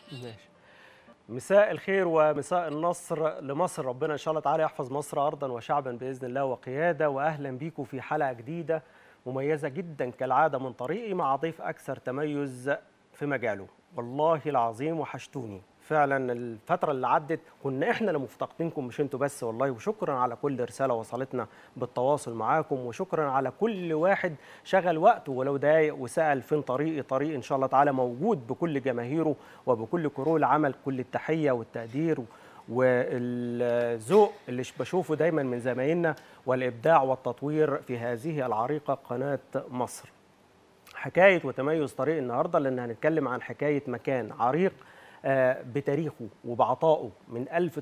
ماشي مساء الخير ومساء النصر لمصر ربنا ان شاء الله تعالى يحفظ مصر ارضا وشعبا باذن الله وقياده واهلا بيكم في حلقه جديده مميزه جدا كالعاده من طريقي مع ضيف اكثر تميز في مجاله والله العظيم وحشتوني فعلا الفتره اللي عدت كنا احنا اللي مفتقدينكم مش انتوا بس والله وشكرا على كل رساله وصلتنا بالتواصل معاكم وشكرا على كل واحد شغل وقته ولو دقايق وسال فين طريقي طريق ان شاء الله تعالى موجود بكل جماهيره وبكل كرو العمل كل التحيه والتقدير والذوق اللي بشوفه دايما من زمايلنا والابداع والتطوير في هذه العريقه قناه مصر حكايه وتميز طريق النهارده لان هنتكلم عن حكايه مكان عريق بتاريخه وبعطائه من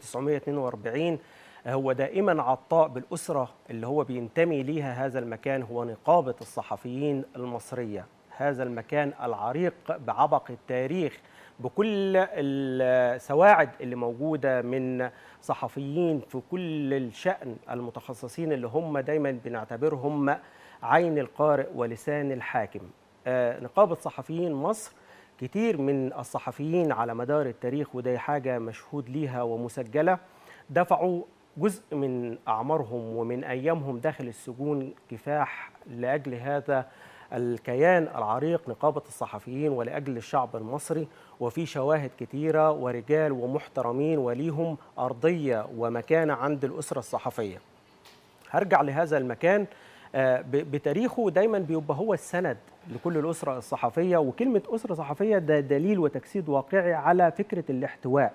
1942 هو دائما عطاء بالأسرة اللي هو بينتمي ليها هذا المكان هو نقابة الصحفيين المصرية هذا المكان العريق بعبق التاريخ بكل السواعد اللي موجودة من صحفيين في كل الشأن المتخصصين اللي هم دايما بنعتبرهم عين القارئ ولسان الحاكم نقابة صحفيين مصر كتير من الصحفيين على مدار التاريخ وده حاجة مشهود ليها ومسجلة دفعوا جزء من أعمارهم ومن أيامهم داخل السجون كفاح لأجل هذا الكيان العريق نقابة الصحفيين ولأجل الشعب المصري وفي شواهد كتيرة ورجال ومحترمين وليهم أرضية ومكانة عند الأسرة الصحفية هرجع لهذا المكان بتاريخه دايما بيبقى هو السند لكل الأسرة الصحفية وكلمة أسرة صحفية ده دليل وتجسيد واقعي على فكرة الاحتواء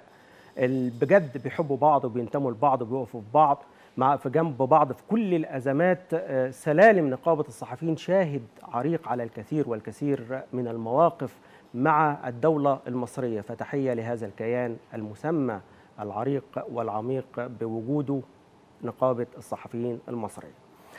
بجد بيحبوا بعض وبينتموا لبعض وبيقفوا في بعض مع في جنب بعض في كل الأزمات سلالم نقابة الصحفيين شاهد عريق على الكثير والكثير من المواقف مع الدولة المصرية فتحية لهذا الكيان المسمى العريق والعميق بوجوده نقابة الصحفيين المصرية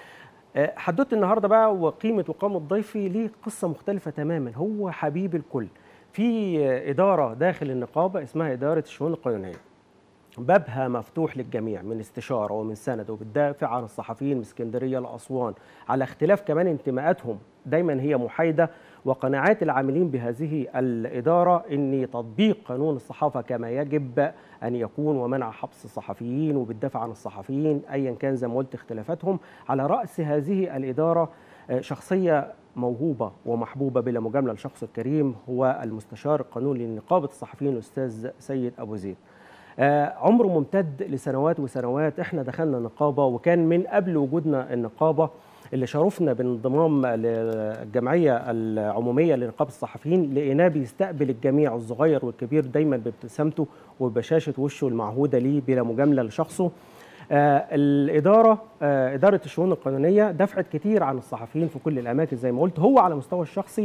حدوته النهارده بقى وقيمه وقامه ضيفي ليه قصه مختلفه تماما هو حبيب الكل في اداره داخل النقابه اسمها اداره الشؤون القانونيه بابها مفتوح للجميع من استشاره ومن سند وبتدافع عن الصحفيين من اسكندريه لاسوان على اختلاف كمان انتماءاتهم دايما هي محايده وقناعات العاملين بهذه الاداره ان تطبيق قانون الصحافه كما يجب ان يكون ومنع حبس الصحفيين وبتدافع عن الصحفيين ايا كان زي ما قلت اختلافاتهم على راس هذه الاداره شخصيه موهوبه ومحبوبه بلا مجامله لشخص الكريم هو المستشار القانوني لنقابه الصحفيين الاستاذ سيد ابو زيد عمره ممتد لسنوات وسنوات احنا دخلنا نقابه وكان من قبل وجودنا النقابه اللي شرفنا بانضمام للجمعيه العموميه لنقابه الصحفيين لقيناه بيستقبل الجميع الصغير والكبير دايما بابتسامته وبشاشه وشه المعهوده ليه بلا مجامله لشخصه آه الاداره آه اداره الشؤون القانونيه دفعت كتير عن الصحفيين في كل الاماكن زي ما قلت هو على المستوى الشخصي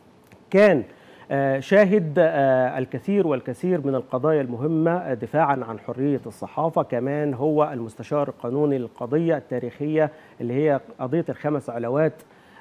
كان آه شاهد الكثير والكثير من القضايا المهمه دفاعا عن حريه الصحافه كمان هو المستشار القانوني للقضيه التاريخيه اللي هي قضيه الخمس علاوات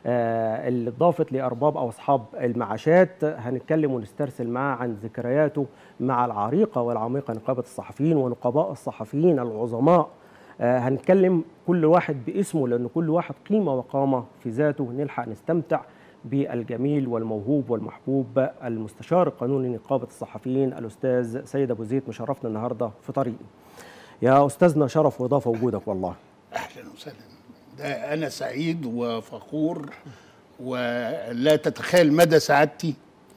اللي ضافت لارباب او اصحاب المعاشات هنتكلم ونسترسل معاه عن ذكرياته مع العريقه والعميقه نقابه الصحفيين ونقباء الصحفيين العظماء هنتكلم كل واحد باسمه لان كل واحد قيمه وقامه في ذاته نلحق نستمتع بالجميل والموهوب والمحبوب المستشار القانوني نقابه الصحفيين الاستاذ سيد ابو زيد مشرفنا النهارده في طريقي. يا استاذنا شرف واضافه وجودك والله. اهلا وسهلا. ده انا سعيد وفخور ولا تتخيل مدى سعادتي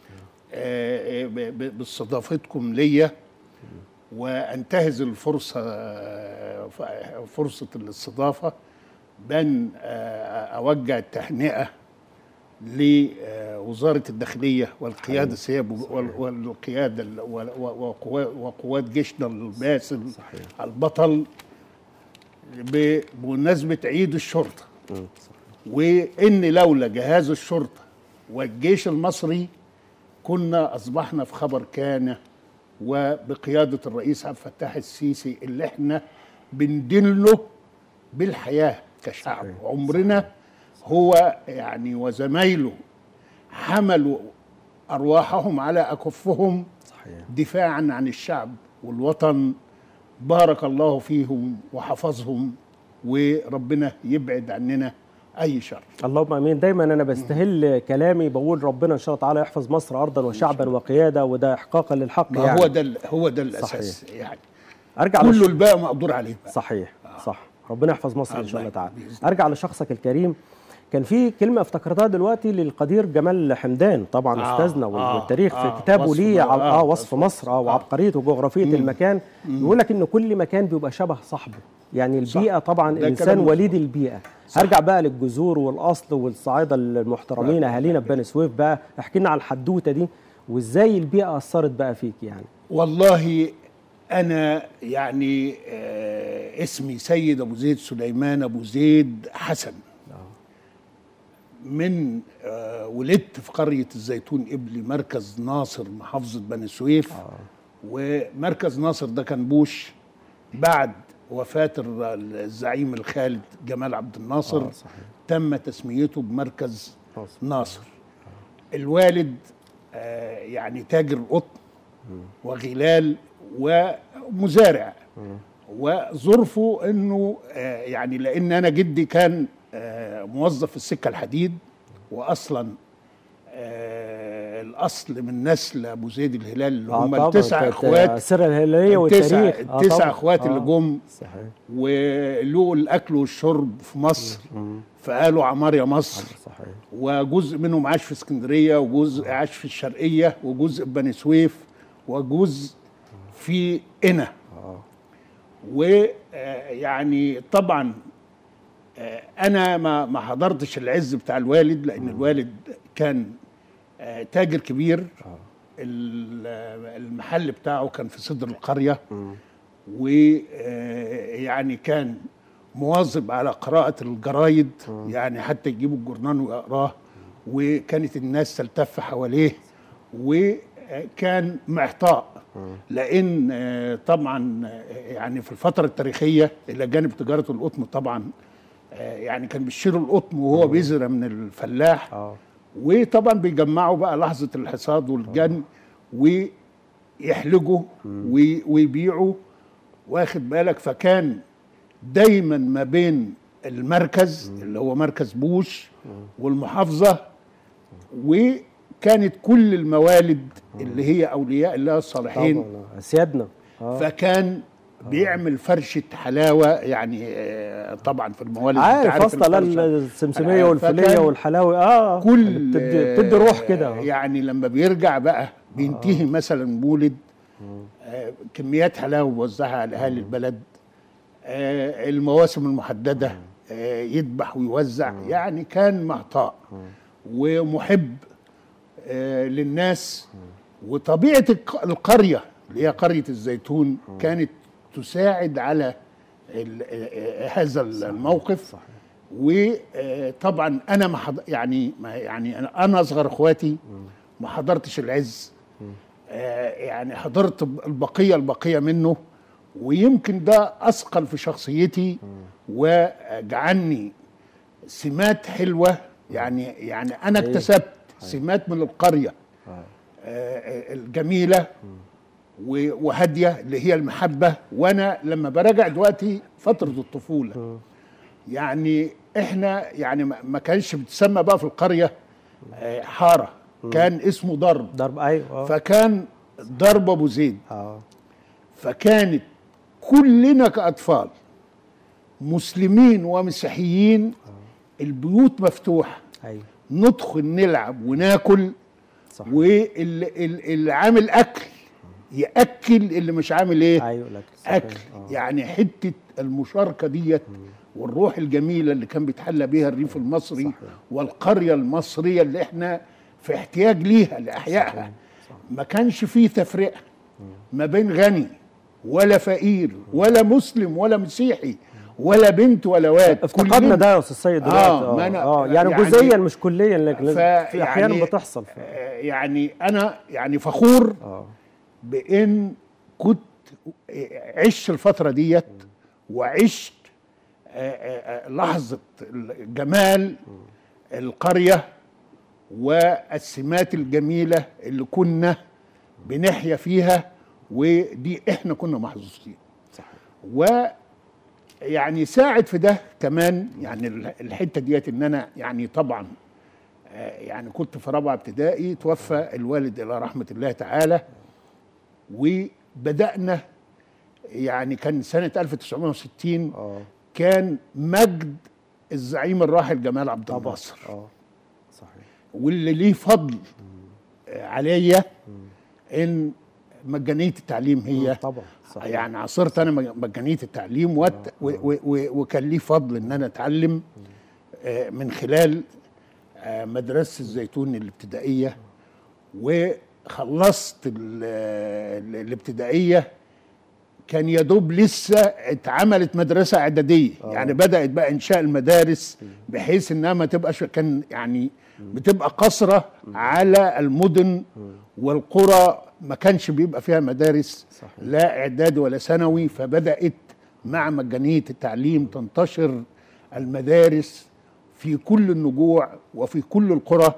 باستضافتكم ليا وانتهز الفرصه فرصه الاستضافه بان اوجه التهنئه لوزاره الداخليه والقياده السياسيه والقياده وقوات جيشنا الباسل البطل بمناسبه عيد الشرطه وان لولا جهاز الشرطه والجيش المصري كنا اصبحنا في خبر كان وبقياده الرئيس عبد الفتاح السيسي اللي احنا بندين له بالحياه كشعب صحيح. عمرنا هو يعني وزمايله حملوا ارواحهم على اكفهم صحيح. دفاعا عن الشعب والوطن بارك الله فيهم وحفظهم وربنا يبعد عننا اي شر اللهم امين دايما انا بستهل كلامي بقول ربنا ان شاء الله تعالى يحفظ مصر ارضا وشعبا وقياده وده احقاقا للحق ما يعني هو ده ال- هو ده الاساس يعني ارجع كله للش- الباقي مقدور عليه بقى. صحيح صح ربنا يحفظ مصر ان شاء الله الله تعالى بإذن ارجع لشخصك الكريم كان في كلمه افتكرتها دلوقتي للقدير جمال حمدان طبعا آه، استاذنا وال- آه، والتاريخ آه، في كتابه وصف ليه م- ع- اه آه، وصف وصف مصر اه آه. وعبقريه وجغرافيه المكان بيقول لك ان كل مكان بيبقى شبه صاحبه يعني البيئه طبعا ده الانسان كلام وليد البيئه هرجع بقى للجذور والاصل والصعايده المحترمين اهالينا في بني سويف بقى احكي لنا على الحدوته دي وازاي البيئه اثرت بقى فيك يعني والله انا يعني آه اسمي سيد ابو زيد سليمان ابو زيد حسن من آه ولدت في قريه الزيتون ابلي مركز ناصر محافظه بني سويف ومركز ناصر ده كان بوش بعد وفاه الر- الزعيم الخالد جمال عبد الناصر آه، صحيح. تم تسميته بمركز ناصر. ناصر الوالد آه يعني تاجر قطن وغلال ومزارع وظرفه انه آه، يعني لان انا جدي كان آه، موظف في السكه الحديد واصلا آه، الاصل من نسل ابو زيد الهلال اللي هم طبعاً، التسع كانت اخوات السيره الهلاليه التسع والتاريخ آه، التسع طبعاً. اخوات اللي آه، جم صحيح ولقوا الاكل والشرب في مصر فقالوا عمار يا مصر صحيح وجزء منهم عاش في اسكندريه وجزء عاش في الشرقيه وجزء في بني سويف وجزء في قنا ويعني طبعا آه، انا ما ما حضرتش العز بتاع الوالد لان الوالد كان آه، تاجر كبير ال- آه، المحل بتاعه كان في صدر القريه ويعني كان مواظب على قراءة الجرايد يعني حتى يجيبوا الجورنال ويقراه وكانت الناس تلتف حواليه وكان معطاء لأن آه، طبعا آه، يعني في الفترة التاريخية إلى جانب تجارة القطن طبعا آه، يعني كان بيشتروا القطن وهو بيزرع من الفلاح اه وطبعا بيجمعوا بقى لحظة الحصاد والجن ويحلجوا وي- ويبيعوا واخد بالك فكان دايما ما بين المركز اللي هو مركز بوش والمحافظة وكانت كل الموالد اللي هي أولياء الله الصالحين طبعا سيادنا اه فكان بيعمل فرشة حلاوة يعني آه، طبعا في الموالد أنت عارف عارف اصلا الفرشة. السمسميه آه، والفليه فكان والحلاوي اه كل بتدي, بتدي روح كده آه، يعني لما بيرجع بقى بينتهي مثلا مولد آه، كميات حلاوه بيوزعها على اهالي البلد آه، المواسم المحدده آه، يذبح ويوزع يعني كان معطاء ومحب آه، للناس وطبيعه الق- القريه اللي هي قريه الزيتون كانت تساعد على ال- آه، آه، هذا الموقف وطبعا انا ما حض... يعني ما يعني انا انا اصغر اخواتي ما حضرتش العز آه، يعني حضرت البقيه البقيه منه ويمكن ده اثقل في شخصيتي وجعلني سمات حلوه يعني يعني انا اكتسبت سمات من القريه آه، آه، الجميله و- وهاديه اللي هي المحبه وانا لما براجع دلوقتي فتره الطفوله يعني احنا يعني ما ما كانش بتسمى بقى في القريه آه، حاره كان اسمه ضرب ضرب ايوه اه فكان ضرب ابو زيد اه فكانت كلنا كاطفال مسلمين ومسيحيين البيوت مفتوحه ايوه ندخل نلعب وناكل صح واللي عامل اكل ياكل اللي مش عامل ايه ايوه لك صحيح. اكل آه. يعني حته المشاركه ديت والروح الجميله اللي كان بيتحلى بيها الريف المصري صحيح. والقريه المصريه اللي احنا في احتياج ليها لاحيائها ما كانش فيه تفرقه ما بين غني ولا فقير ولا مسلم ولا مسيحي ولا بنت ولا واد افتقدنا كلنا- ده يا استاذ سيد دلوقتي آه، ما اه, أنا- آه يعني, يعني- جزئيا مش كليا لكن لازم- في فيعني- احيانا بتحصل آه، يعني انا يعني فخور اه بان كنت عشت الفتره ديت وعشت آه، آه، آه، لحظه جمال القريه والسمات الجميله اللي كنا بنحيا فيها ودي احنا كنا محظوظين صح يعني ساعد في ده كمان يعني ال- الحته ديت ان انا يعني طبعا آه، يعني كنت في رابعه ابتدائي توفى الوالد الى رحمه الله تعالى وبدانا يعني كان سنه 1960 اه كان مجد الزعيم الراحل جمال عبد طبعا الناصر اه صحيح واللي ليه فضل آه، عليا ان مجانيه التعليم هي طبعا صحيح يعني عاصرت انا مج- مجانيه التعليم وت- و- و- و- وكان لي فضل ان انا اتعلم آه، من خلال آه، مدرسه الزيتون الابتدائيه وخلصت ال- ال- الابتدائيه كان يا دوب لسه اتعملت مدرسه اعداديه آه. يعني بدات بقى انشاء المدارس بحيث انها ما تبقاش كان يعني بتبقى قصره على المدن والقرى ما كانش بيبقى فيها مدارس صحيح. لا اعدادي ولا ثانوي فبدات مع مجانيه التعليم تنتشر المدارس في كل النجوع وفي كل القرى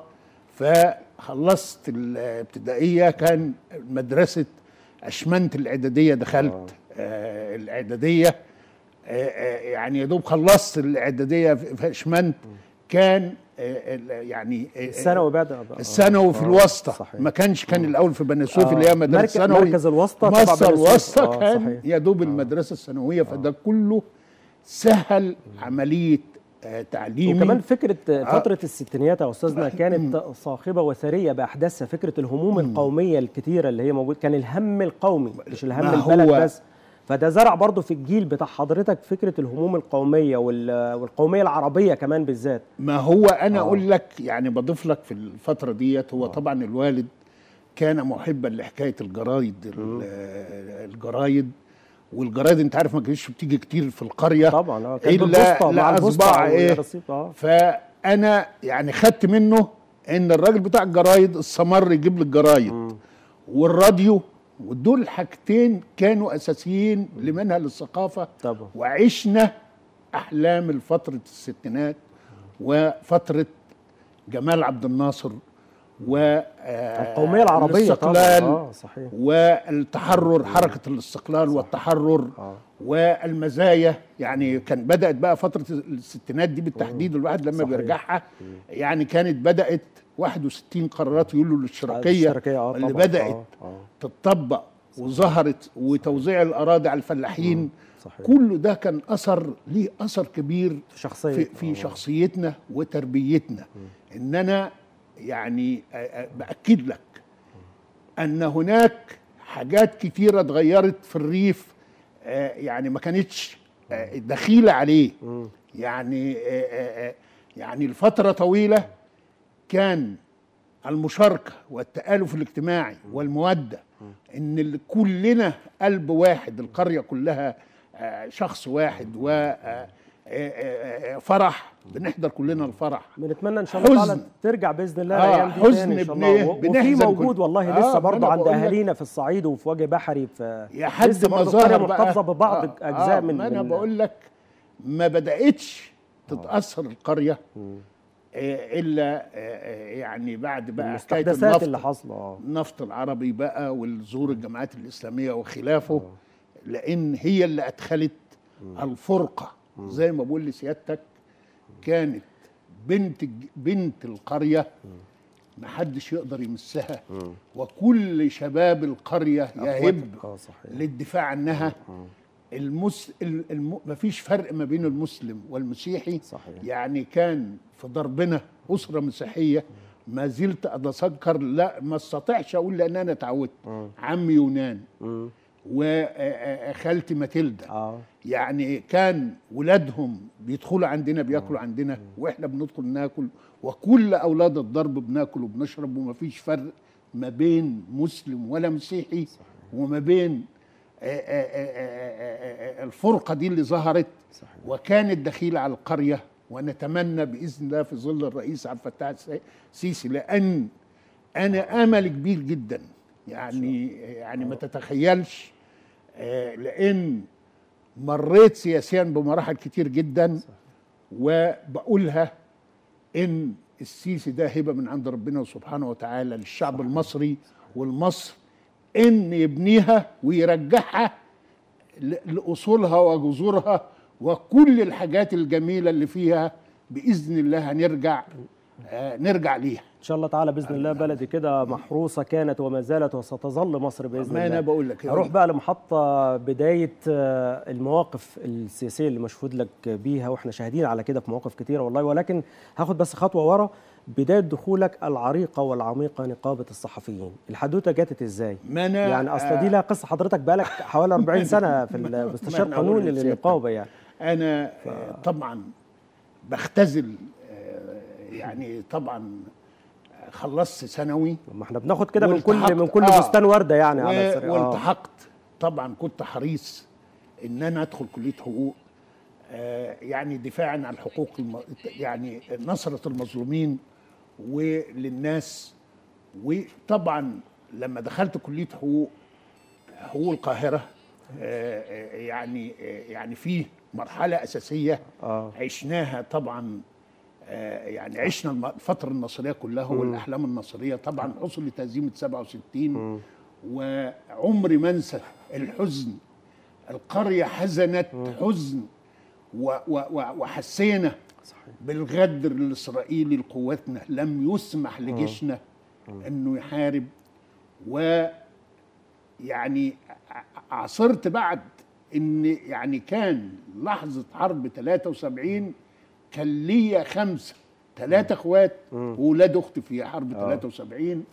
فخلصت الابتدائيه كان مدرسه اشمنت الاعداديه دخلت آه الاعداديه آه آه يعني يا دوب خلصت الاعداديه في في اشمنت كان آه ال- يعني آه، الثانوي بعد آه، الثانوي في آه، الوسطى صحيح ما كانش كان الاول في بني سويف آه، اللي هي مدرسه مركز- ثانوي مركز الوسطى تبع مصر بني سويف. الوسطى آه، كان صحيح. يا دوب المدرسه الثانويه فده كله سهل عمليه آه تعليمي وكمان فكره فتره الستينيات يا استاذنا كانت صاخبه وثريه باحداثها فكره الهموم القوميه الكتيره اللي هي موجود كان الهم القومي مش الهم ما البلد هو- بس فده زرع برضه في الجيل بتاع حضرتك فكره الهموم القوميه وال- والقوميه العربيه كمان بالذات ما هو انا آه. اقول لك يعني بضيف لك في الفتره ديت هو طبعا الوالد كان محبا لحكايه الجرايد ال- آه، الجرايد والجرايد انت عارف ما كانتش بتيجي كتير في القريه طبعا اه كان الا بالبوسطة مع لا البوسطة اصبع أو ايه الرصيف، اه فانا يعني خدت منه ان الراجل بتاع الجرايد السمر يجيب لي الجرايد والراديو ودول الحاجتين كانوا اساسيين لمنهل الثقافه طبعا وعشنا احلام الفتره الستينات وفتره جمال عبد الناصر و آه، القوميه العربيه طبعا الاستقلال اه صحيح والتحرر حركه الاستقلال والتحرر اه والمزايا يعني كان بدات بقى فتره الستينات دي بالتحديد الواحد لما صحيح. بيرجعها يعني كانت بدات 61 قرارات يقولوا الاشتراكيه الاشتراكيه اه اللي طبعا بدات آه، آه. تطبق وظهرت وتوزيع الاراضي على الفلاحين صحيح كل ده كان اثر ليه اثر كبير في شخصيه في, في شخصيتنا وتربيتنا ان انا يعني أ- أ- باكد لك ان هناك حاجات كتيره اتغيرت في الريف آه، يعني ما كانتش آه، دخيله عليه يعني آه، آه، آه، يعني لفتره طويله كان المشاركه والتالف الاجتماعي والموده ان ال- كلنا قلب واحد القريه كلها آه، شخص واحد وفرح بنحضر كلنا الفرح بنتمنى ان شاء الله حزن. تعالى ترجع باذن الله آه، الايام دي حزن تاني ان شاء بن- الله و- وفي بنحزن موجود كل- والله آه، لسه ما برضه أنا عند بقول لك. اهالينا في الصعيد وفي وجه بحري في يا حد لسه ما برضه القرية ظهر بقى محتفظه ببعض آه، اجزاء آه من ما انا من- بقول لك ما بداتش تتاثر القريه آه، الا آه، آه، يعني بعد بقى حكايه المستحدثات النفط اللي حاصله اه النفط العربي بقى والظهور الجماعات الاسلاميه وخلافه لان هي اللي ادخلت الفرقه زي ما بقول لسيادتك كانت بنت الج- بنت القريه ما حدش يقدر يمسها وكل شباب القريه يهب اه صحيح للدفاع عنها المس... ال- الم... مفيش فرق ما بين المسلم والمسيحي صحيح. يعني كان في ضربنا أسرة مسيحية ما زلت أتذكر لا ما استطيعش أقول لأن أنا اتعودت عمي يونان مم. وخالتي ماتيلدا اه يعني كان ولادهم بيدخلوا عندنا بياكلوا عندنا واحنا بندخل ناكل وكل اولاد الضرب بناكل وبنشرب ومفيش فرق ما بين مسلم ولا مسيحي وما بين آه، آه، آه، آه، آه، الفرقه دي اللي ظهرت صحيح. وكانت دخيله على القريه ونتمنى باذن الله في ظل الرئيس عبد الفتاح السي- السيسي لان انا امل كبير جدا يعني يعني ما تتخيلش آه، لان مريت سياسيا بمراحل كتير جدا وبقولها ان السيسي ده هبه من عند ربنا سبحانه وتعالى للشعب المصري والمصر ان يبنيها ويرجعها ل- لاصولها وجذورها وكل الحاجات الجميله اللي فيها باذن الله هنرجع آه نرجع ليها ان شاء الله تعالى باذن الله بلدي كده محروسه كانت وما زالت وستظل مصر باذن ما الله انا بقول لك هروح بقى لمحطة بداية آه، المواقف السياسية اللي مشهود لك بيها واحنا شاهدين على كده في مواقف كتيرة والله ولكن هاخد بس خطوة ورا بداية دخولك العريقة والعميقة نقابة الصحفيين الحدوتة جاتت ازاي؟ ما انا يعني اصل دي لها قصة حضرتك بقالك حوالي 40 سنة في المستشار ما أنا أقول قانوني لسيادتك. للنقابة يعني انا آه، طبعا بختزل آه، يعني طبعا خلصت ثانوي ما احنا بناخد كده من كل والتحقت- من كل آه. بستان وردة يعني على و- السريع. آه. والتحقت طبعا كنت حريص ان انا ادخل كليه حقوق آه، يعني دفاعا عن حقوق الم... يعني نصرة المظلومين وللناس وطبعا لما دخلت كليه حقوق حقوق القاهره آه، آه، يعني آه، يعني فيه مرحله اساسيه آه. عشناها طبعا آه، يعني عشنا الم- الفترة النصرية كلها والأحلام النصرية طبعا حصلت هزيمة 67 وعمري ما انسى الحزن القرية حزنت حزن و و و وحسينا صحيح. بالغدر الإسرائيلي لقواتنا لم يسمح لجيشنا أنه يحارب و يعني ع- عاصرت بعد ان يعني كان لحظه حرب 73 كان ليا خمسه ثلاثه اخوات واولاد اختي في حرب 73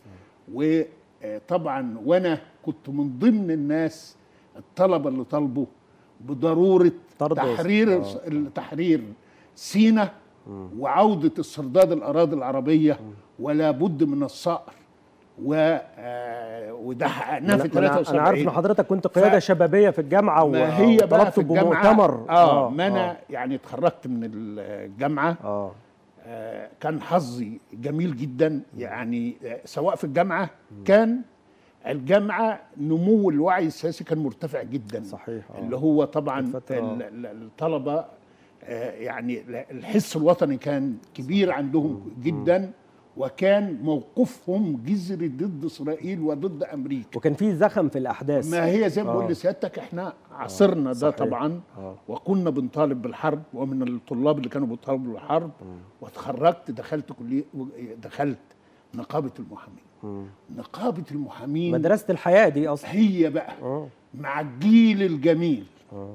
وطبعا وانا كنت من ضمن الناس الطلبه اللي طلبوا بضروره طرد تحرير تحرير سينا وعوده السرداد الاراضي العربيه ولا بد من الصقر و آه، وده حققناه في أنا- أنا- انا عارف 73 ان حضرتك كنت قيادة ف- شبابية في الجامعة ما هي بقى وطلبت في الجامعه بمؤتمر اه ما انا يعني اتخرجت من الجامعه اه آه كان حظي جميل جدا يعني آه سواء في الجامعه كان الجامعه نمو الوعي السياسي كان مرتفع جدا صحيح، آه. اللي هو طبعا الفترة- ال- ال- الطلبه آه يعني الحس الوطني كان كبير عندهم جدا وكان موقفهم جذري ضد اسرائيل وضد امريكا وكان في زخم في الاحداث ما هي زي ما بقول آه. لسيادتك احنا عاصرنا ده صحيح. طبعا آه. وكنا بنطالب بالحرب ومن الطلاب اللي كانوا بيطالبوا بالحرب واتخرجت دخلت كليه دخلت نقابه المحامين نقابه المحامين مدرسة الحياة دي اصلا هي بقى اه مع الجيل الجميل اه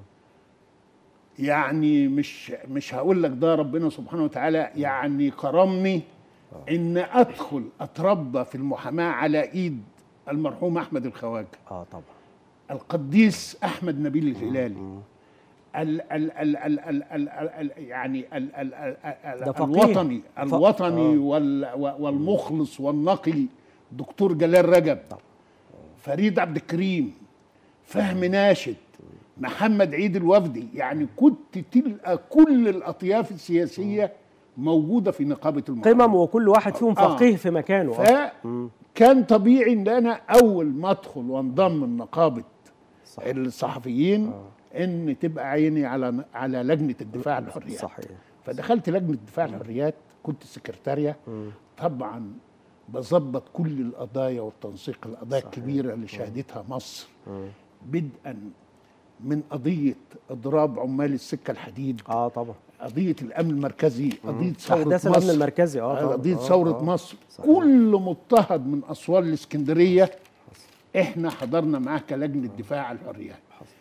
يعني مش مش هقول لك ده ربنا سبحانه وتعالى يعني كرمني ان ادخل اتربى في المحاماه على ايد المرحوم احمد الخواجه اه طبعا القديس احمد نبيل الهلالي ال ال ال ال ال ال ال ال يعني ال ال ال ده ال فقيه. الوطني ف- الوطني آه. وال والمخلص والنقي دكتور جلال رجب فريد عبد الكريم فهمي ناشد محمد عيد الوفدي يعني كنت تلقى كل الاطياف السياسيه موجوده في نقابه المحامين قمم وكل واحد فيهم آه. فقيه في مكانه أصلاً. فكان طبيعي ان انا اول ما ادخل وانضم لنقابه صح. الصحفيين ان تبقى عيني على على لجنه الدفاع عن الحريات صحيح فدخلت لجنه الدفاع عن الحريات كنت سكرتاريه طبعا بظبط كل القضايا والتنسيق القضايا الكبيره اللي شهدتها مصر بدءا من قضيه اضراب عمال السكه الحديد اه طبعا قضيه الامن المركزي قضيه ثوره احداث مصر الامن المركزي اه طبعا قضيه آه، ثوره آه. مصر صحيح. كل مضطهد من اسوار الاسكندريه احنا حضرنا معاه كلجنه دفاع عن الحريات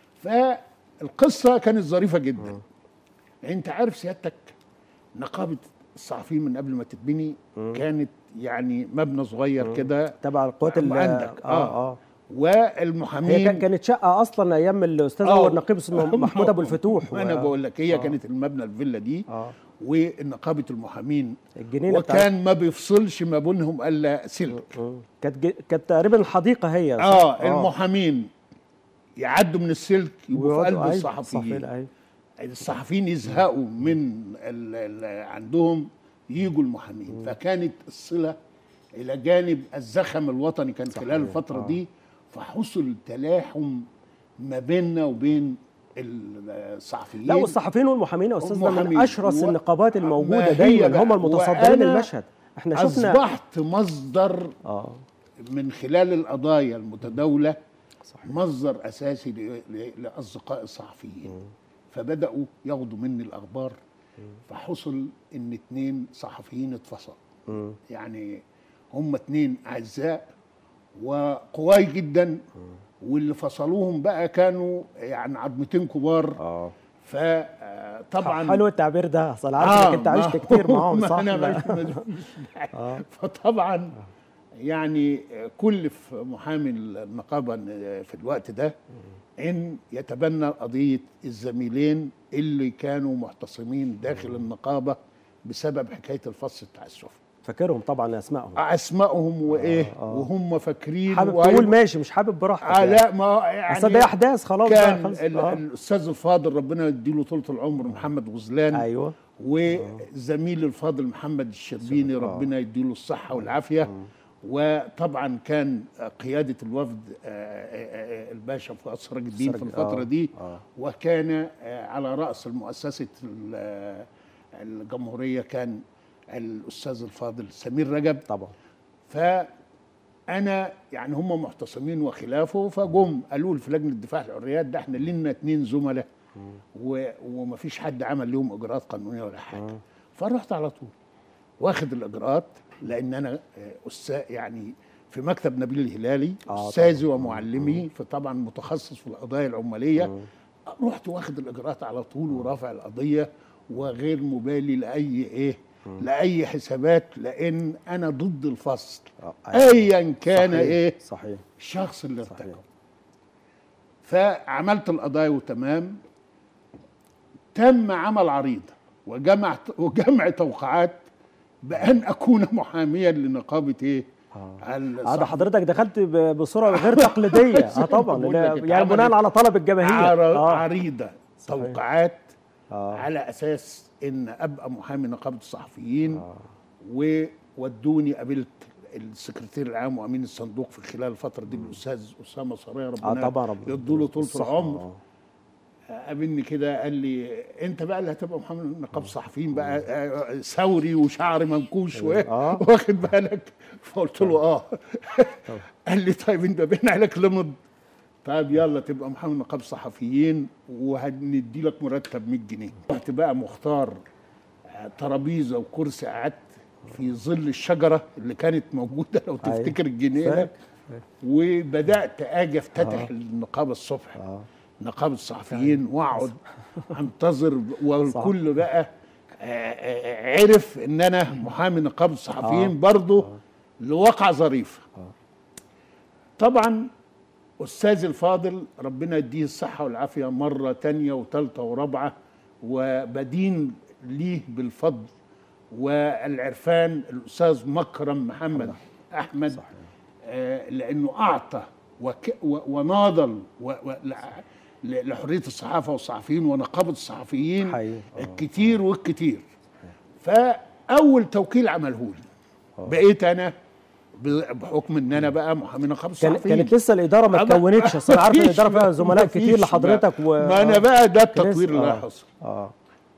فالقصه كانت ظريفه جدا انت عارف سيادتك نقابه الصحفيين من قبل ما تتبني كانت يعني مبنى صغير كده تبع القوات ال- عندك اه اه, اه والمحامين هي كان- كانت شقه اصلا ايام الاستاذ آه. هو النقيب اسمه محمود ابو الفتوح انا و- بقول لك هي آه. كانت المبنى الفيلا دي اه ونقابه المحامين الجنينه بتاعت وكان ما بيفصلش ما بينهم الا سلك مم. كانت ج- كانت تقريبا الحديقه هي اه المحامين يعدوا من السلك يبقوا في ويقعدوا- قلب أيوة، الصحفيين صحفيين، أيوة. الصحفيين يزهقوا من ال ال عندهم يجوا المحامين فكانت الصله الى جانب الزخم الوطني كان صحيح، خلال الفتره آه. دي فحصل تلاحم ما بيننا وبين الصحفيين لا والصحفيين والمحامين يا استاذنا من والمحامين. اشرس و- النقابات ما الموجوده هي دايما بقى. هم المتصدرين وأنا المشهد احنا شفنا اصبحت مصدر اه من خلال القضايا المتداوله صحيح مصدر اساسي ل- ل- لاصدقاء الصحفيين فبداوا ياخدوا مني الاخبار فحصل ان اتنين صحفيين اتفصلوا مم. يعني هم اتنين اعزاء وقواي جدا واللي فصلوهم بقى كانوا يعني عظمتين كبار اه فطبعا حلو التعبير ده اصل عارف انك انت عشت كتير معاهم صح انا لا. مش مش- فطبعا يعني كل في محامي النقابه في الوقت ده ان يتبنى قضيه الزميلين اللي كانوا معتصمين داخل النقابه بسبب حكايه الفصل التعسفي فاكرهم طبعا اسمائهم اسمائهم وايه وهم فاكرين حابب وأيوة- تقول ماشي مش حابب براحتك آه يعني. لا ما يعني اصل ده احداث خلاص بقى كان خلص. ال- آه. الاستاذ الفاضل ربنا يديله طولة العمر محمد غزلان ايوه وزميل الفاضل محمد الشربيني ربنا يديله الصحة والعافية وطبعا كان قيادة الوفد آه، آه، آه، الباشا فؤاد سراج الدين في سراج- الفترة آه، دي آه. وكان آه، على رأس المؤسسة ال- آه، الجمهورية كان الأستاذ الفاضل سمير رجب طبعا فانا يعني هم معتصمين وخلافه فجم قالوا لي في لجنه دفاع الحريات ده احنا لنا اتنين زملاء و- ومفيش حد عمل لهم اجراءات قانونيه ولا حاجه فرحت على طول واخد الاجراءات لان انا آه، استاذ يعني في مكتب نبيل الهلالي آه، استاذي ومعلمي فطبعا متخصص في القضايا العماليه رحت واخد الاجراءات على طول ورافع القضيه وغير مبالي لاي ايه لاي حسابات لان انا ضد الفصل آه، ايا كان صحيح. ايه صحيح الشخص اللي صحيح. ارتكب فعملت القضايا وتمام تم عمل عريضه وجمع وجمع توقعات بان اكون محاميا لنقابه ايه؟ اه الصحفيين. ده حضرتك دخلت ب- بصوره غير تقليديه اه طبعا بقول لا- لك يعني اتعملت بناء على طلب الجماهير عر- اه عريضه صحيح. توقعات اه على اساس ان ابقى محامي نقابه الصحفيين آه. وودوني قابلت السكرتير العام وامين الصندوق في خلال الفتره دي الاستاذ اسامه صريا اه ربنا طبعا ربنا يديله طول الصحة، العمر آه. قابلني كده قال لي انت بقى اللي هتبقى محامي نقابه الصحفيين بقى آه، ثوري وشعر منكوش و- آه. واخد بالك فقلت له اه قال لي طيب انت باين عليك لمض طيب يلا تبقى محامي نقابه الصحفيين وهندي لك مرتب 100 جنيه رحت بقى مختار آه، ترابيزه وكرسي قعدت في ظل الشجره اللي كانت موجوده لو أيوة. تفتكر الجنينه فاكر. وبدات اجي افتتح النقابه الصبح اه نقابه الصحفيين واقعد انتظر والكل بقى آه، آه، عرف ان انا محامي نقابه الصحفيين آه. برضه لواقع ظريفه طبعا استاذي الفاضل ربنا يديه الصحه والعافيه مره تانية وثالثه ورابعه وبدين ليه بالفضل والعرفان الاستاذ مكرم محمد احمد آه، لانه اعطى وك و- وناضل و و لع- ل- لحريه الصحافه والصحفيين ونقابه الصحفيين حقيقي. آه. الكتير والكتير فاول توكيل عمله لي بقيت انا ب- بحكم ان انا بقى محامي نقابه كان الصحفيين كانت لسه الاداره ما أما- اتكونتش اصل انا عارف مفيش الاداره فيها بقى- زملاء كتير مفيش لحضرتك بقى. و ما انا آه. بقى ده لسه- التطوير اللي آه. حصل اه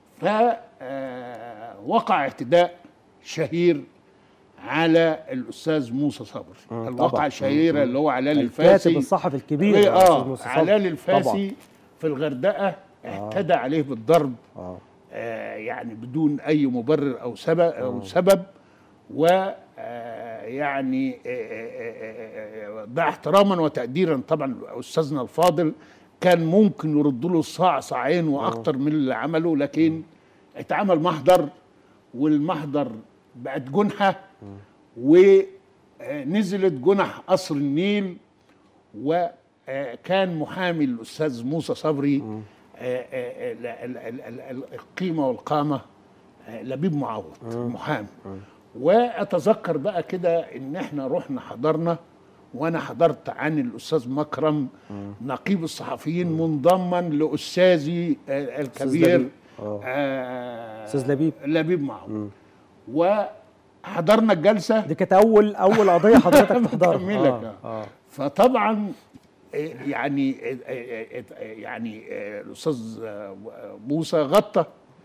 فوقع اعتداء شهير على الاستاذ موسى صبري طبعاً. الواقعه الشهيره اللي هو علال الكاتب الفاسي الصحفي الكبير إيه، يا أستاذ اه موسى صبري. علال الفاسي طبعاً. في الغردقه اعتدى عليه بالضرب اه آه يعني بدون اي مبرر او سبب او سبب و آه، يعني آه، آه، آه، ده احتراما وتقديرا طبعا استاذنا الفاضل كان ممكن يرد له الصاع صاعين واكتر من اللي عمله لكن اتعمل محضر والمحضر بقت جنحه ونزلت جنح قصر النيل وكان محامي الاستاذ موسى صبري آه، آه، ال- ال- ال- ال- ال- القيمه والقامه آه، لبيب معوض محامي واتذكر بقى كده ان احنا رحنا حضرنا وانا حضرت عن الاستاذ مكرم نقيب الصحفيين منضما لاستاذي آه، الكبير لبيب. آه. آه، أستاذ لبيب. لبيب معوض وحضرنا الجلسه دي كانت اول اول قضيه حضرتك تحضرها بكملك، اه اه فطبعا آه، يعني آه، آه، آه، يعني آه، الاستاذ آه، موسى غطى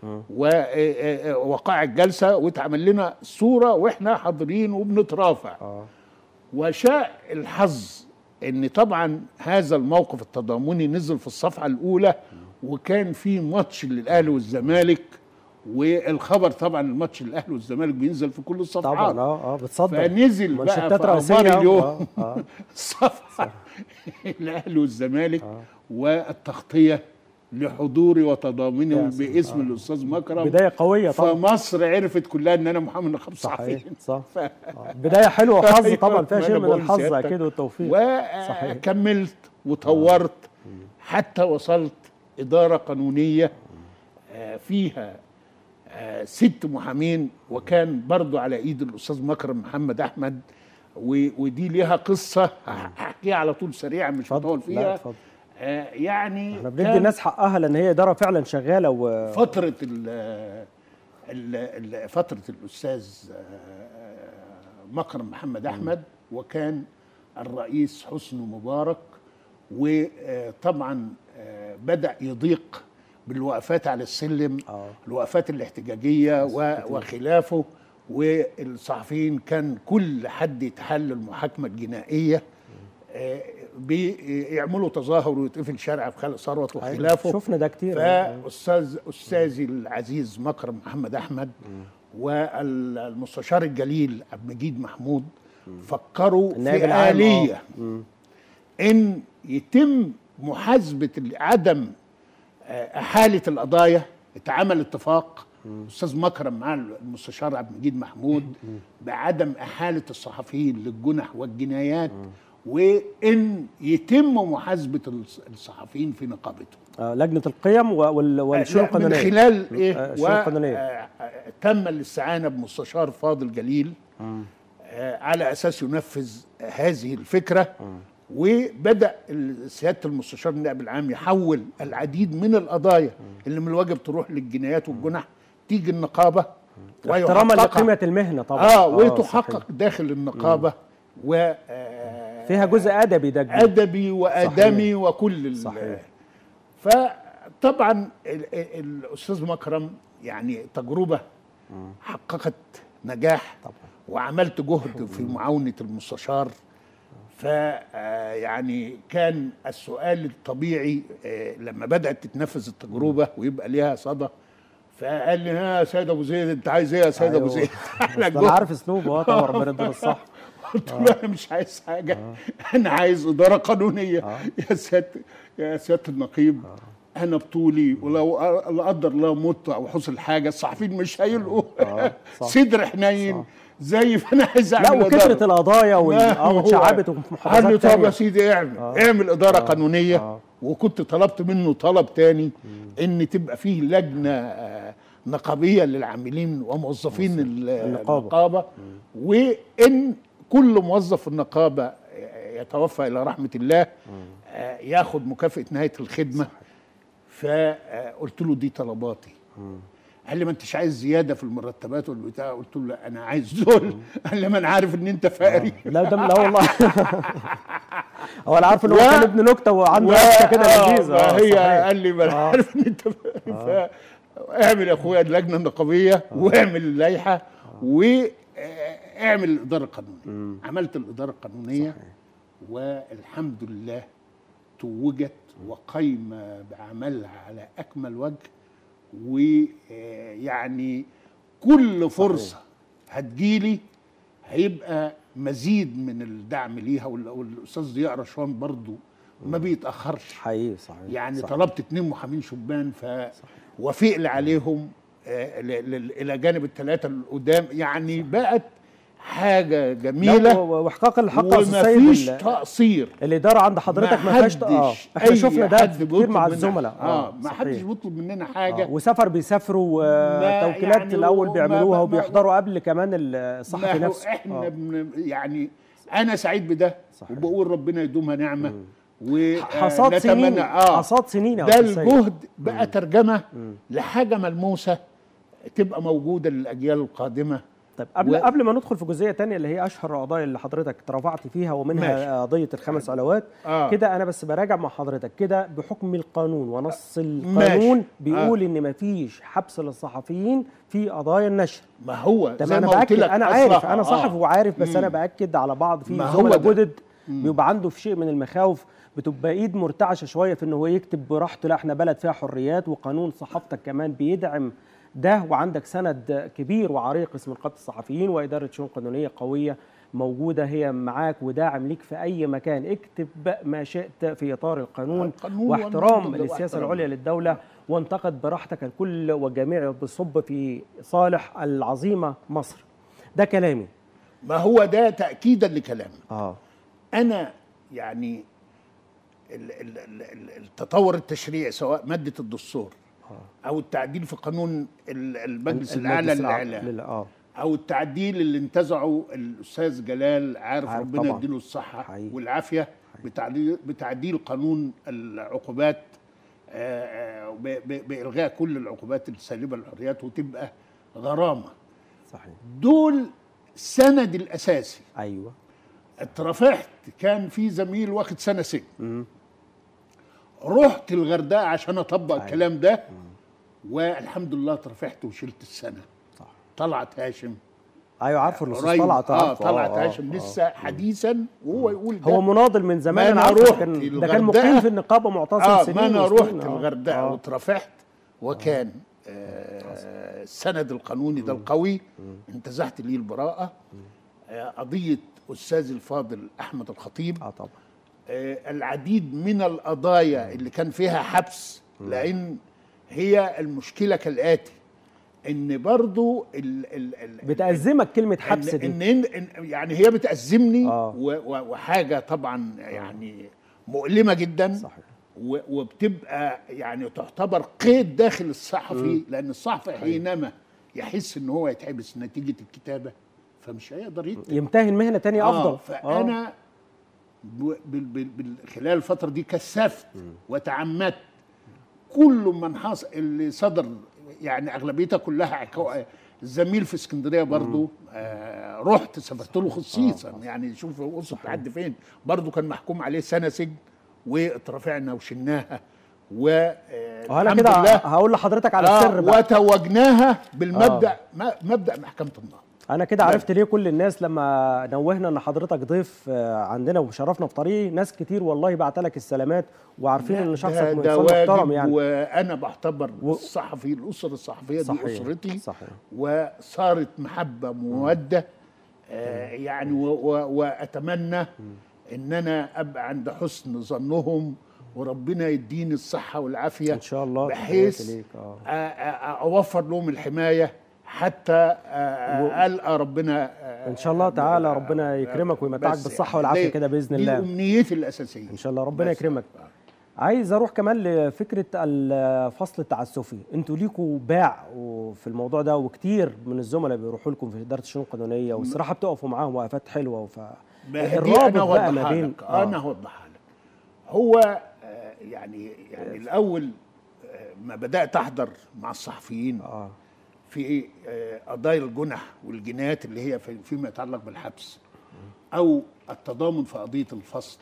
ووقع الجلسه واتعمل لنا صوره واحنا حاضرين وبنترافع اه وشاء الحظ ان طبعا هذا الموقف التضامني نزل في الصفحه الاولى وكان في ماتش للاهلي والزمالك والخبر طبعا الماتش الاهلي والزمالك بينزل في كل الصفحات طبعا اه اه بتصدر فنزل بقى منشطات في رئيسيه اخبار اليوم آه، آه. الصفحه الاهلي والزمالك والتغطيه لحضوري وتضامني يا سلام. باسم الاستاذ مكرم بدايه قويه طبعا فمصر عرفت كلها ان انا محمد نقاب صحيح صحفي صح ف... آه. بدايه حلوه وحظ أيوة، طبعا فيها ما شيء أنا من بقول الحظ سيادتك. اكيد والتوفيق صحيح. وكملت وطورت حتى وصلت إدارة قانونية آه، فيها آه، ست محامين وكان برضو على ايد الاستاذ مكرم محمد احمد و- ودي ليها قصه هحكيها على طول سريعا مش اتفضل هطول لا فيها اتفضل آه، يعني احنا بندي كان الناس حقها لان هي اداره فعلا شغاله و فترة ال ال ال فترة الأستاذ آه، مكرم محمد أحمد وكان الرئيس حسني مبارك وطبعا آه، بدأ يضيق بالوقفات على السلم آه. الوقفات الاحتجاجية و- وخلافه والصحفيين كان كل حد يتحل المحاكمة الجنائية آه، بيعملوا تظاهر ويتقفل شارع في خالد ثروت وخلافه شفنا ده كتير فاستاذ استاذي العزيز مكرم محمد احمد والمستشار الجليل عبد المجيد محمود فكروا النائب في العام، آلية آه. ان يتم محاسبه ال- عدم آه، احاله القضايا اتعمل اتفاق استاذ مكرم مع المستشار عبد المجيد محمود بعدم احاله الصحفيين للجنح والجنايات وان يتم محاسبه الص- الصحفيين في نقابتهم آه، لجنه القيم و- وال- والشؤون لا، من القانونيه خلال ايه آه، الشؤون القانونية. آه، آه، تم الاستعانه بمستشار فاضل جليل آه، على اساس ينفذ هذه الفكره وبدا ال- سياده المستشار النائب العام يحول العديد من القضايا اللي من الواجب تروح للجنايات والجنح تيجي النقابه احتراما ويحققها. لقيمه المهنه طبعا اه صحيح. وتحقق داخل النقابه و آه، فيها جزء ادبي ده كبير. ادبي وادمي وكل ال- صحيح. فطبعا ال- ال- الاستاذ مكرم يعني تجربه حققت نجاح طبعا. وعملت جهد في معاونه المستشار ف آه، يعني كان السؤال الطبيعي آه، لما بدات تتنفذ التجربه ويبقى ليها صدى فقال لي ها يا سيد ابو زيد انت عايز ايه يا سيد ابو أيوه. زيد ده انا عارف اسلوبه اه طبعا ربنا يديله الصح قلت له انا مش عايز حاجه انا عايز اداره قانونيه آه. يا سياده يا سياده النقيب انا بطولي ولو أ- لا قدر الله مت او حصل حاجه الصحفيين مش هيلقوا آه، صح. صدر حنين زي فانا عايز لا اعمل وكثره إدارة. القضايا وال- ما اه هو واتشعبت وفي قال لي محافظات طب يا تانية سيدي اعمل آه. اعمل اداره قانونيه آه. وكنت طلبت منه طلب تاني ان تبقى فيه لجنه آه، نقابيه للعاملين وموظفين ال- النقابة. النقابه وان كل موظف في النقابه آه، يتوفى الى رحمه الله آه، ياخد مكافاه نهايه الخدمه فقلت له دي طلباتي قال لي ما انتش عايز زياده في المرتبات والبتاع قلت له لا انا عايز دول قال لي ما انا عارف ان انت فقري لا ده لا والله هو انا عارف ان هو و- كان ابن نكته وعنده و- نكته كده آه، لذيذه آه، فهي صحيح. قال لي ما انا آه. عارف ان انت فقري اعمل يا اخويا اللجنه النقابيه واعمل اللائحه واعمل الاداره القانونيه عملت الاداره القانونيه والحمد لله توجت وقايمه بعملها على اكمل وجه ويعني كل فرصه هتجيلي هيبقى مزيد من الدعم ليها وال- والاستاذ ضياء رشوان برضو ما بيتاخرش حقيقي صحيح يعني صحيح. طلبت اتنين محامين شبان فوافق لي عليهم آه، ل- ل- الى جانب الثلاثه القدام يعني بقت حاجه لا، جميله و- واحقاق الحق يا أستاذ ومفيش سيد ال- تقصير الاداره عند حضرتك ما فيهاش اه حدش احنا أي شفنا ده حد كتير بيطلب مع منا- الزملاء اه ما صحيح. حدش بيطلب مننا آه. حاجه وسفر بيسافروا ما وتوكيلات يعني الاول وما- بيعملوها ما- ما- وبيحضروا قبل كمان ما الصحفي هو نفسه احنا آه. بن يعني انا سعيد بده صحيح. وبقول ربنا يدومها نعمه حصاد سنين اه حصاد سنين يا ده أستاذ سيد. الجهد بقى ترجمه لحاجه ملموسه تبقى موجوده للاجيال القادمه طيب قبل و- قبل ما ندخل في جزئيه تانية اللي هي اشهر القضايا اللي حضرتك ترافعت فيها ومنها ماشي. قضيه الخمس علاوات آه. كده انا بس براجع مع حضرتك كده بحكم القانون ونص القانون ماشي. بيقول ان مفيش حبس للصحفيين في قضايا النشر ما هو طب زي انا ما قلت باكد لك انا أصلاً- عارف انا صحفي آه. وعارف بس مم. انا باكد على بعض في ما هو زملاء ده. جدد بيبقى عنده في شيء من المخاوف بتبقى ايد مرتعشه شويه في ان هو يكتب براحته لا احنا بلد فيها حريات وقانون صحافتك كمان بيدعم ده وعندك سند كبير وعريق اسمه نقابه الصحفيين واداره شؤون قانونيه قويه موجوده هي معاك وداعم ليك في اي مكان اكتب ما شئت في اطار القانون, القانون واحترام والمنطق للسياسه واحترام. العليا للدوله وانتقد براحتك الكل والجميع بصب في صالح العظيمه مصر ده كلامي ما هو ده تاكيدا لكلامي اه انا يعني ال- ال- ال- ال- التطور التشريعي سواء ماده الدستور او التعديل في قانون ال- المجلس الاعلى للاعلام لل- اه او التعديل اللي انتزعه الاستاذ جلال عارف عارف ربنا طبعاً. يديله الصحه حقيقي. والعافيه بتعديل بتعديل قانون العقوبات آه، آه، ب- ب- بالغاء كل العقوبات السالبه للحريات وتبقى غرامه صحيح دول سند الاساسي ايوه اترفعت كان في زميل واخد سنه سجن رحت الغردقه عشان اطبق أيوة. الكلام ده والحمد لله اترفعت وشلت السنه صح طلعت هاشم ايوه عارفه الاستاذ قريب طلعت اه عارفه. طلعت آه، هاشم آه. لسه حديثا وهو يقول ده هو مناضل من زمان ما انا أنا عارفه رحت كان ده الغردقة. كان مقيم في النقابه معتصم اه سنين ما انا وسنين. رحت آه. الغردقه آه. واترفعت وكان آه السند القانوني ده القوي انتزعت ليه البراءه آه قضيه استاذ الفاضل احمد الخطيب اه طبعا آه، العديد من القضايا اللي كان فيها حبس لان هي المشكله كالاتي ان برضو ال ال ال بتأزمك كلمه حبس إن, دي إن, إن, إن يعني هي بتأزمني آه. و و وحاجه طبعا يعني مؤلمه جدا صحيح و وبتبقى يعني تعتبر قيد داخل الصحفي لان الصحفي حينما يحس ان هو يتحبس نتيجه الكتابه فمش هيقدر يكتب يمتهن مهنه تانية افضل آه فانا ب- بال- بال- بال- خلال الفتره دي كثفت وتعمدت كل من حصل اللي صدر يعني اغلبيتها كلها عكو- الزميل في اسكندريه برضو آه رحت سافرت له خصيصا يعني شوف وصل لحد فين برضو كان محكوم عليه سنه سجن واترفعنا وشلناها و آه، وانا الحمد كده لله هقول لحضرتك على آه السر بقى وتوجناها بالمبدا ما- مبدا محكمه النهضه انا كده عرفت ليه كل الناس لما نوهنا ان حضرتك ضيف آه، عندنا وشرفنا في طريقي ناس كتير والله بعت لك السلامات وعارفين ان شخصك ده, ده انسان محترم واجب يعني وانا بعتبر و- الصحفي الاسره الصحفيه دي صحيح اسرتي صحيح وصارت محبه موده آه يعني و و واتمنى ان انا ابقى عند حسن ظنهم وربنا يديني الصحه والعافيه ان شاء الله بحيث تحياتي ليك اه آه، آه، اوفر لهم الحمايه حتى آه، آه، القى ربنا آه، ان شاء الله تعالى آه، ربنا يكرمك ويمتعك بس بالصحه يعني والعافيه دي- كده باذن دي الله امنيتي الاساسيه ان شاء الله ربنا بس. يكرمك عايز اروح كمان لفكره الفصل التعسفي انتوا ليكوا باع في الموضوع ده وكتير من الزملاء بيروحوا لكم في اداره الشؤون القانونيه والصراحه بتقفوا معاهم وقفات حلوه وف ما هي دي الرابط انا بقى ما اوضحها بين لك انا هوضحها لك هو آه، يعني يعني الاول آه، ما بدات احضر مع الصحفيين اه في آه، قضايا الجنح والجنايات اللي هي في- فيما يتعلق بالحبس او التضامن في قضيه الفصل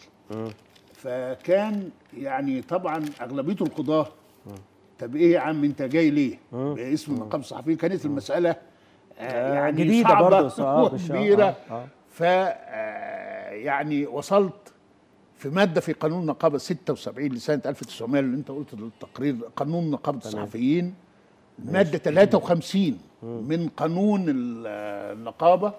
فكان يعني طبعا اغلبيه القضاه طب ايه يا عم انت جاي ليه؟ باسم نقابه الصحفيين كانت المساله آه، آه، يعني جديدة صعبة برضه، آه، مش- آه، وكبيره آه، آه. ف آه، يعني وصلت في ماده في قانون النقابه 76 لسنه 1900 اللي انت قلت التقرير قانون نقابه الصحفيين ماده 53 من قانون ال- النقابه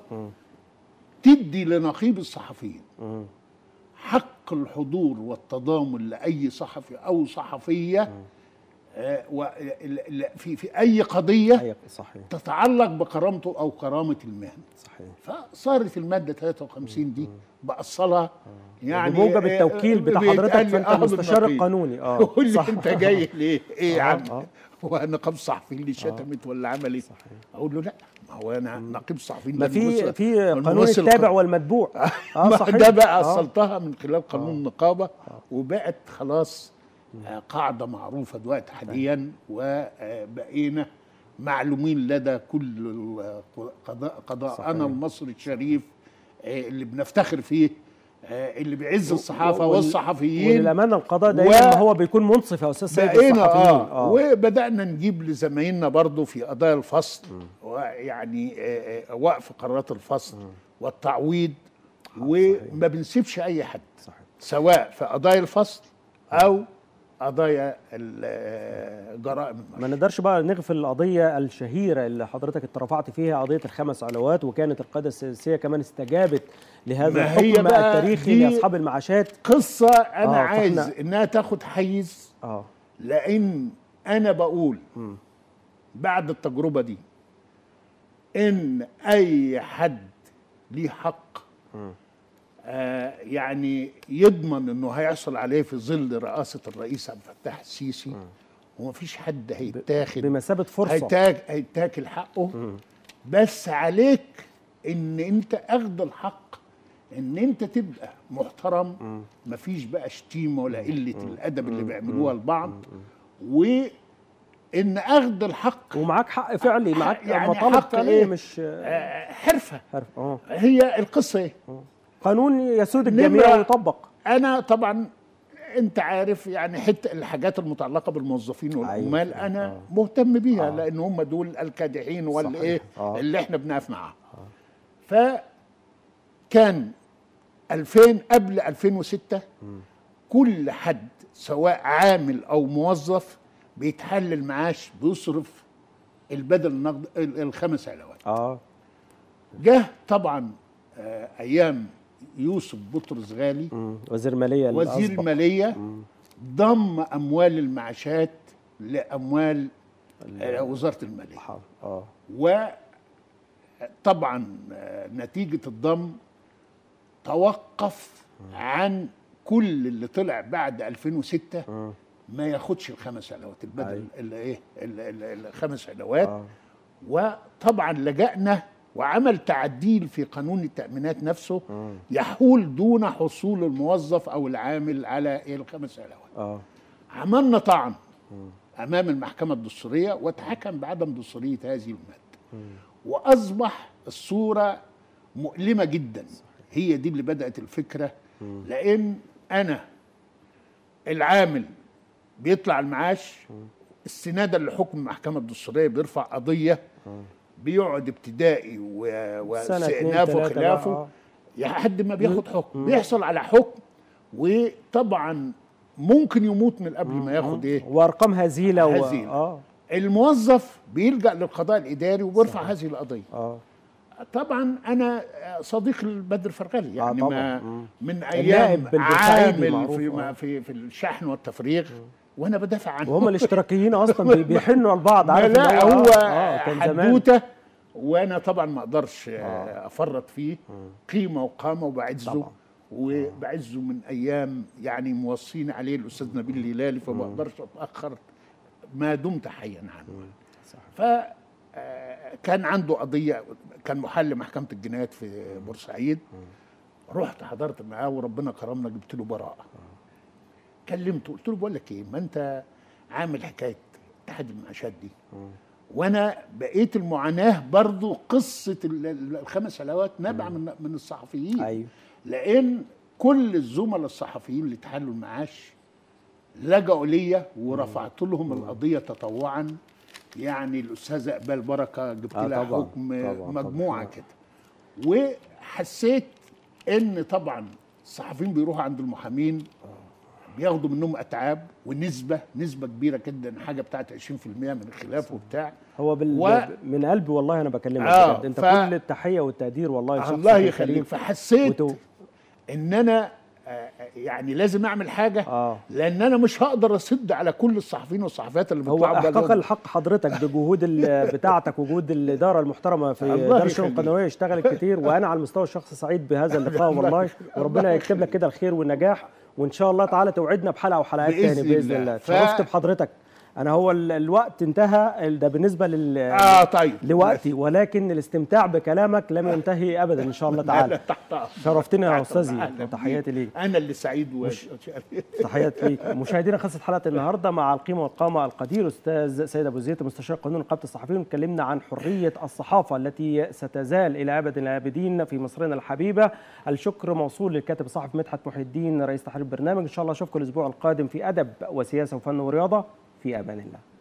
تدي لنقيب الصحفيين مم. حق الحضور والتضامن لاي صحفي او صحفيه آه، و- ل- ل- في في اي قضيه أيوة، صحيح تتعلق بكرامته او كرامه المهنه صحيح فصارت الماده 53 دي باصلها يعني بموجب آه، التوكيل بتاع بيتقال حضرتك لي فانت آه المستشار بالنقيب. القانوني اه يقول لي صح انت جاي ليه؟ ايه يا آه، عم؟ آه. هو نقاب صحفي اللي شتمت ولا عملت؟ اقول له لا ما هو انا نقيب صحفي ما في في قانون التابع والمتبوع اه ما صحيح ده بقى آه. اصلتها من خلال قانون النقابه وبقت خلاص آه، قاعده معروفه دلوقتي حاليا وبقينا معلومين لدى كل القضاء قضاءنا المصري الشريف آه، اللي بنفتخر فيه آه، اللي بيعز الصحافه وال- والصحفيين وللامانه القضاء و- دائما هو بيكون منصف يا استاذ سيد بقينا الصحفيين آه, وبدانا نجيب لزمايلنا برضو في قضايا الفصل ويعني آه، آه، وقف قرارات الفصل والتعويض وما بنسيبش اي حد صحيح سواء في قضايا الفصل او قضايا ال- جرائم ما النشر نقدرش بقى نغفل القضية الشهيرة اللي حضرتك اترفعت فيها قضية الخمس علاوات وكانت القيادة السياسية كمان استجابت لهذا ما هي الحكم بقى التاريخي دي- لأصحاب المعاشات قصه انا آه، عايز فإحنا- انها تاخد حيز اه لان انا بقول بعد التجربه دي ان اي حد ليه حق آه يعني يضمن انه هيحصل عليه في ظل رئاسه الرئيس عبد الفتاح السيسي ومفيش حد هيتاخد بمثابة فرصة هيتاك هيتاكل حقه بس عليك ان انت اخذ الحق ان انت تبقى محترم مفيش بقى شتيمه ولا قله الادب اللي بيعملوها البعض وان اخذ الحق ومعاك حق فعلي معاك يعني مطالب حق فعلية إيه؟ مش آه، حرفه عارف اه هي القصه ايه قانون يسود الجميع نمرة- ويطبق انا طبعا انت عارف يعني حته الحاجات المتعلقه بالموظفين والعمال أيوة. انا آه. مهتم بيها آه. لان هم دول الكادحين والايه آه. اللي احنا بنقف معاهم فكان 2000 قبل 2006 كل حد سواء عامل او موظف بيتحلل معاش بيصرف البدل النقد ال- الخمس علاوات اه جه طبعا آه، ايام يوسف بطرس غالي مم. وزير مالية وزير الأسبق. الماليه ضم اموال المعاشات لاموال آه، وزاره الماليه حاضر. اه وطبعا آه، نتيجه الضم توقف عن كل اللي طلع بعد 2006 ما ياخدش الخمس علاوات البدل أيوة. الايه ال- ال- الخمس علاوات اه وطبعا لجأنا وعمل تعديل في قانون التأمينات نفسه يحول دون حصول الموظف أو العامل على إيه الخمس علاوات اه عملنا طعن أمام المحكمة الدستورية وتحكم بعدم دستورية هذه المادة وأصبح الصورة مؤلمة جدا هي دي اللي بدأت الفكرة لأن أنا العامل بيطلع المعاش استنادا لحكم المحكمة الدستورية بيرفع قضية بيقعد ابتدائي و- سنة اتنين واستئناف تلاتة وخلافه بقى. لحد ما بياخد حكم بيحصل على حكم وطبعا ممكن يموت من قبل ما ياخد ايه وارقام هزيله و... هزيلة. اه الموظف بيلجأ للقضاء الإداري وبيرفع هذه القضية اه طبعا أنا صديق البدر فرغلي يعني طبعاً. ما مم. من النائب أيام بالبورسعيدي عامل معروف، في, آه. ما في في الشحن والتفريغ وأنا بدافع عنه وهم الاشتراكيين اصلا بي- بيحنوا لبعض ما عارف لا اللي هو اه كان زمان حدوته وانا طبعا ما اقدرش آه. افرط فيه قيمه وقامه وبعزه طبعاً. وبعزه من ايام يعني موصين عليه الاستاذ نبيل الهلالي فما اقدرش اتاخر ما دمت حيا عنه ف آه، كان عنده قضيه كان محل محكمه الجنايات في بورسعيد رحت حضرت معاه وربنا كرمنا جبت له براءه كلمته قلت له بقول لك ايه ما انت عامل حكايه اتحاد المعاشات دي وانا بقيت المعاناه برضو قصه ال- ال- الخمس علاوات نابعه من من الصحفيين ايوه لان كل الزملاء الصحفيين اللي اتحلوا المعاش لجأوا ليا ورفعت لهم القضيه تطوعا يعني الاستاذه اقبال بركه جبت آه لها طبعاً، حكم طبعاً، مجموعه طبعاً. كده وحسيت ان طبعا الصحفيين بيروحوا عند المحامين بياخدوا منهم اتعاب ونسبه نسبه كبيره جدا حاجه بتاعت 20% من الخلاف وبتاع هو بال... و- من قلبي والله انا بكلمك آه، بجد انت ف- كل التحيه والتقدير والله لشخصك الله الكريم. يخليك فحسيت وتو... ان انا آه، يعني لازم اعمل حاجه اه لان انا مش هقدر اسد على كل الصحفيين والصحفيات اللي هو بيطلعوا احقاق بلدهم. الحق حضرتك بجهود ال- بتاعتك وجهود الاداره المحترمه في الله دار الشؤون يخليك. القانونيه اشتغلت كتير وانا على المستوى الشخصي سعيد بهذا اللقاء الله والله يخليك. وربنا الله يكتب لك كده الخير والنجاح وان شاء الله تعالى توعدنا بحلقه وحلقات بإذن تاني باذن الله. الله ف- شرفت بحضرتك انا هو ال- الوقت انتهى ال- ده بالنسبه لل اه طيب لوقتي ولكن الاستمتاع بكلامك لم ينتهي ابدا ان شاء الله لا تعالى تحت أمرك. شرفتنا يا تحت استاذي أمرك. أهلاً وتحياتي بيك. ليك انا اللي سعيد و... تحياتي ليك مشاهدينا خلصت حلقه النهارده مع القيمه والقامه القدير استاذ سيد ابو زيد مستشار قانون نقابه الصحفيين اتكلمنا عن حريه الصحافه التي ستزال الى ابد الابدين في مصرنا الحبيبه الشكر موصول للكاتب الصحفي مدحت محي الدين رئيس تحرير البرنامج ان شاء الله اشوفكم الاسبوع القادم في ادب وسياسه وفن ورياضه في امان الله